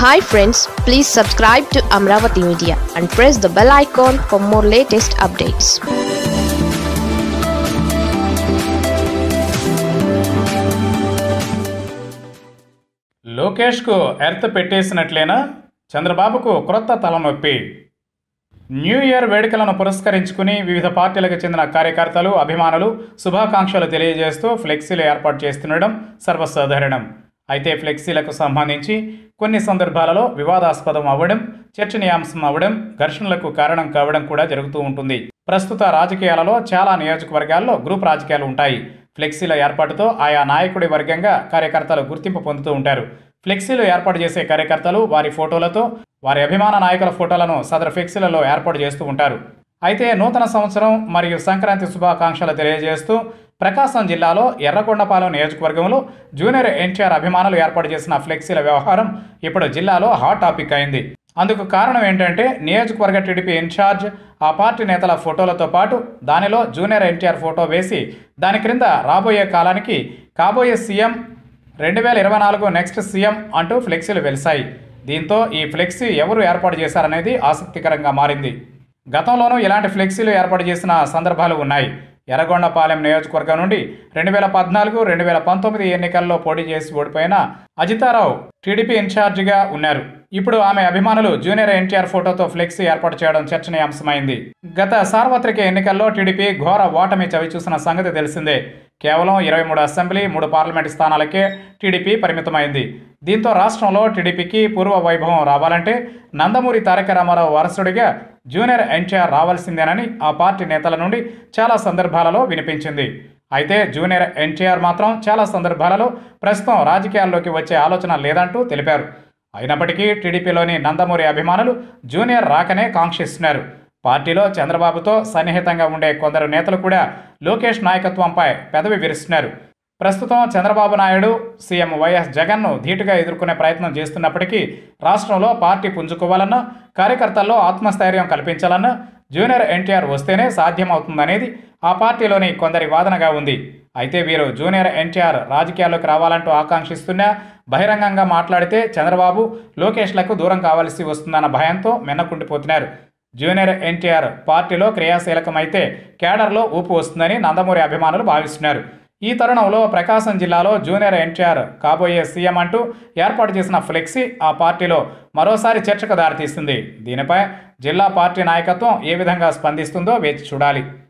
hi friends please subscribe to Amaravati media and press the bell icon for more latest updates లోకేష్కు earth పెట్టేసినట్లేనా చంద్రబాబుకు క్రొత్త తలనొప్పి new year వేడుకలను పురస్కరించుకుని వివిధ పార్టీలకు చెందిన కార్యకర్తలు అభిమానులు శుభాకాంక్షలు తెలియజేస్తూ ఫ్లెక్సీలు ఏర్పాటు చేస్తుండడం సర్వసాధారణం అయితే ఫ్లెక్సీలకు సంబంధించి కొన్ని సందర్భాలలో వివాదాస్పదం అవ్వడం చర్చనీయాంశం అవ్వడం ఘర్షణలకు కారణం కావడం కూడా జరుగుతూ ఉంటుంది ప్రస్తుత రాజకీయాలలో చాలా నియోజకవర్గాల్లో గ్రూప్ రాజకీయాలు ఉంటాయి ఫ్లెక్సీల ఏర్పాటుతో ఆయా నాయకుడి వర్గంగా కార్యకర్తలు గుర్తింపు పొందుతూ ఉంటారు ఫ్లెక్సీలు ఏర్పాటు చేసే కార్యకర్తలు వారి ఫోటోలతో వారి అభిమాన నాయకుల ఫోటోలను సదరు ఫ్లెక్సీలలో ఏర్పాటు చేస్తూ ఉంటారు అయితే నూతన సంవత్సరం మరియు సంక్రాంతి శుభాకాంక్షలు తెలియజేస్తూ ప్రకాశం జిల్లాలో ఎర్రకొండపాలెం నియోజకవర్గంలో జూనియర్ ఎన్టీఆర్ అభిమానులు ఏర్పాటు చేసిన ఫ్లెక్సీల వ్యవహారం ఇప్పుడు జిల్లాలో హాట్ టాపిక్ అయింది అందుకు కారణం ఏంటంటే నియోజకవర్గ టీడీపీ ఇన్ఛార్జ్ ఆ పార్టీ నేతల ఫోటోలతో పాటు దానిలో జూనియర్ ఎన్టీఆర్ ఫోటో వేసి దాని క్రింద రాబోయే కాలానికి కాబోయే సీఎం రెండు వేల ఇరవై నాలుగు నెక్స్ట్ సీఎం అంటూ ఫ్లెక్సీలు వెలిశాయి దీంతో ఈ ఫ్లెక్సీ ఎవరు ఏర్పాటు చేశారనేది ఆసక్తికరంగా మారింది గతంలోనూ ఇలాంటి ఫ్లెక్సీలు ఏర్పాటు చేసిన సందర్భాలు ఉన్నాయి ఎర్రగొండపాలెం నియోజకవర్గం నుండి రెండు వేల పద్నాలుగు రెండు వేల పంతొమ్మిది ఎన్నికల్లో పోటీ చేసి ఓడిపోయిన అజితారావు టీడీపీ ఇన్ఛార్జిగా ఉన్నారు ఇప్పుడు ఆమె అభిమానులు జూనియర్ ఎన్టీఆర్ ఫోటోతో ఫ్లెక్సీ ఏర్పాటు చేయడం చర్చనీయాంశమైంది గత సార్వత్రిక ఎన్నికల్లో టీడీపీ ఘోర ఓటమి చవిచూసిన సంగతి తెలిసిందే కేవలం ఇరవై మూడు అసెంబ్లీ మూడు పార్లమెంటు స్థానాలకే టీడీపీ పరిమితమైంది దీంతో రాష్ట్రంలో టీడీపీకి పూర్వ వైభవం రావాలంటే నందమూరి తారక రామారావు వారసుడిగా జూనియర్ ఎన్టీఆర్ రావాల్సిందేనని ఆ పార్టీ నేతల నుండి చాలా సందర్భాలలో వినిపించింది అయితే జూనియర్ ఎన్టీఆర్ మాత్రం చాలా సందర్భాలలో ప్రస్తుతం రాజకీయాల్లోకి వచ్చే ఆలోచన లేదంటూ తెలిపారు అయినప్పటికీ టీడీపీలోని నందమూరి అభిమానులు జూనియర్ రాకనే కాంక్షిస్తున్నారు పార్టీలో చంద్రబాబుతో సన్నిహితంగా ఉండే కొందరు నేతలు కూడా లోకేష్ నాయకత్వంపై పెదవి విరుస్తున్నారు ప్రస్తుతం చంద్రబాబు నాయుడు సీఎం వైఎస్ జగన్ను ధీటుగా ఎదుర్కొనే ప్రయత్నం చేస్తున్నప్పటికీ రాష్ట్రంలో పార్టీ పుంజుకోవాలన్నా కార్యకర్తల్లో ఆత్మస్థైర్యం కల్పించాలన్నా జూనియర్ ఎన్టీఆర్ వస్తేనే సాధ్యమవుతుందనేది ఆ పార్టీలోని కొందరి వాదనగా ఉంది అయితే వీరు జూనియర్ ఎన్టీఆర్ రాజకీయాల్లోకి రావాలంటూ ఆకాంక్షిస్తున్నా బహిరంగంగా మాట్లాడితే చంద్రబాబు లోకేష్లకు దూరం కావాల్సి వస్తుందన్న భయంతో మెన్నకుండిపోతున్నారు జూనియర్ ఎన్టీఆర్ పార్టీలో క్రియాశీలకమైతే కేడర్లో ఊపు వస్తుందని నందమూరి అభిమానులు భావిస్తున్నారు ఈ తరుణంలో ప్రకాశం జిల్లాలో జూనియర్ ఎన్టీఆర్ కాబోయే సీఎం అంటూ ఏర్పాటు చేసిన ఫ్లెక్సీ ఆ పార్టీలో మరోసారి చర్చకు దారితీస్తుంది దీనిపై జిల్లా పార్టీ నాయకత్వం ఏ విధంగా స్పందిస్తుందో వేచి చూడాలి